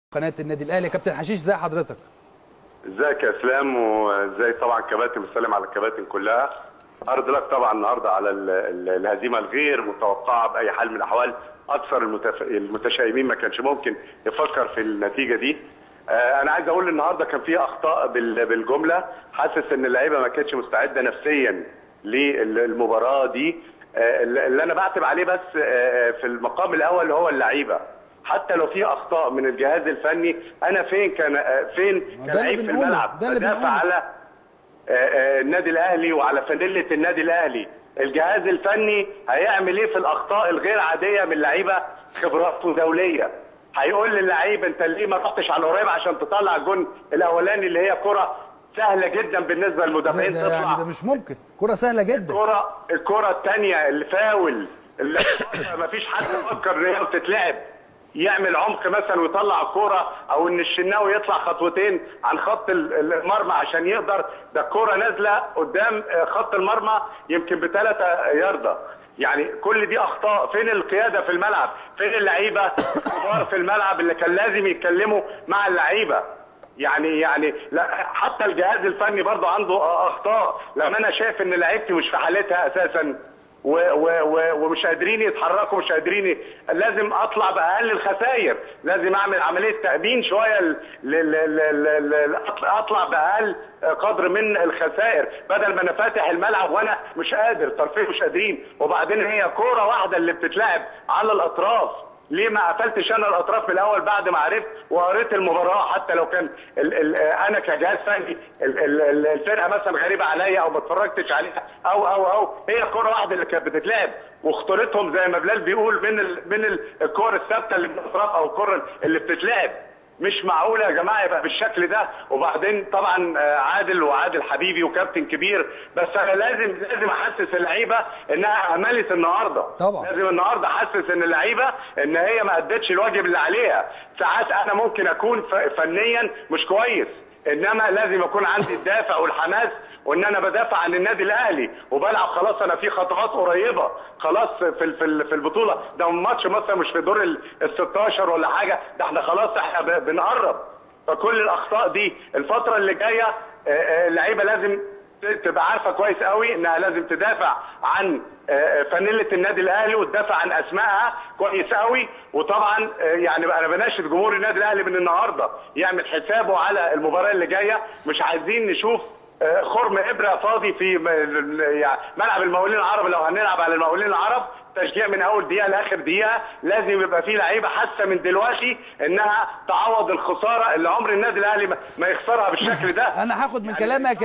قناه النادي الاهلي يا كابتن حشيش ازي حضرتك ازيك يا اسلام وازاي طبعا كباتن بسلم على الكباتن كلها ارض لك طبعا النهارده على ال- ال- الهزيمه الغير متوقعه باي حال من الاحوال اكثر المتف... المتشائمين ما كانش ممكن يفكر في النتيجه دي آه انا عايز اقول النهارده كان في اخطاء بال... بالجمله حاسس ان اللعيبه ما كانتش مستعده نفسيا للمباراه دي آه اللي انا بعتب عليه بس آه في المقام الاول هو اللعيبه حتى لو في اخطاء من الجهاز الفني انا فين كان آه، فين ده كان اللي لعيب في بنقوله، الملعب ده اللي بدافع بنقوله. على آه، آه، النادي الاهلي وعلى فانيله النادي الاهلي الجهاز الفني هيعمل ايه في الاخطاء الغير عاديه من لعيبه خبراته دوليه هيقول للعيب انت ليه ما رحتش على القريب عشان تطلع الجون الاولاني اللي هي كره سهله جدا بالنسبه ده, للمدافعين ده تطلع يعني ده مش ممكن كره سهله جدا الكرة الكرة الثانية الفاول اللي ما فيش حد فكر ان هي تتلعب يعمل عمق مثلا ويطلع الكرة او ان الشناوي يطلع خطوتين عن خط ال- المرمى عشان يقدر ده الكرة نازلة قدام آه، خط المرمى يمكن بثلاثة ياردة يعني كل دي اخطاء فين القيادة في الملعب فين اللعيبة الكبار في الملعب اللي كان لازم يتكلموا مع اللعيبة يعني يعني لا حتى الجهاز الفني برضه عنده اخطاء لما انا شايف ان لعيبتي مش في حالتها اساسا و و و ومش قادرين يتحركوا مش قادرين ي- لازم اطلع باقل الخسائر لازم اعمل عمليه تامين شويه ل ل ل ل ل أطلع- اطلع باقل قدر من الخسائر بدل ما انا فاتح الملعب وانا مش قادر طرفين مش قادرين وبعدين هي كوره واحده اللي بتتلعب على الاطراف ليه ما قفلتش انا الاطراف من الاول بعد ما عرفت وقريت المباراه حتى لو كان ال ال انا كجهاز فني ال- ال- ال- الفرقه مثلا غريبه عليا او ما اتفرجتش عليها او او او هي كره واحده اللي كانت بتتلعب واختارتهم زي ما بلال بيقول من ال من ال- الكور الثابته اللي من الاطراف او الكره اللي بتتلعب مش معقوله يا جماعه يبقى بالشكل ده وبعدين طبعا آه، عادل وعادل حبيبي وكابتن كبير بس انا لازم لازم احسس اللعيبه انها اهملت النهارده طبعا. لازم النهارده احسس ان اللعيبه ان هي ما ادتش الواجب اللي عليها ساعات انا ممكن اكون ف- فنيا مش كويس انما لازم يكون عندي الدافع والحماس وان انا بدافع عن النادي الاهلي وبلعب خلاص انا في خطوات قريبه خلاص في ال- في ال- في البطوله ده ماتش مثلا مش في دور ال ال 16 ولا حاجه ده احنا خلاص احنا ب- بنقرب فكل الاخطاء دي الفتره اللي جايه آه، آه، اللعيبه لازم ت- تبقى عارفه كويس قوي انها لازم تدافع عن آه، فانيله النادي الاهلي وتدافع عن اسمائها كويس قوي وطبعا آه، يعني بقى انا بناشد جمهور النادي الاهلي من النهارده يعمل حسابه على المباراه اللي جايه مش عايزين نشوف آه، خرم ابره فاضي في م- ال- يعني ملعب المقاولين العرب لو هنلعب على المقاولين العرب تشجيع من اول دقيقه لاخر دقيقه لازم يبقى في لعيبه حاسه من دلوقتي انها تعوض الخساره اللي عمر النادي الاهلي ما- ما يخسرها بالشكل ده انا هاخد من يعني كلامك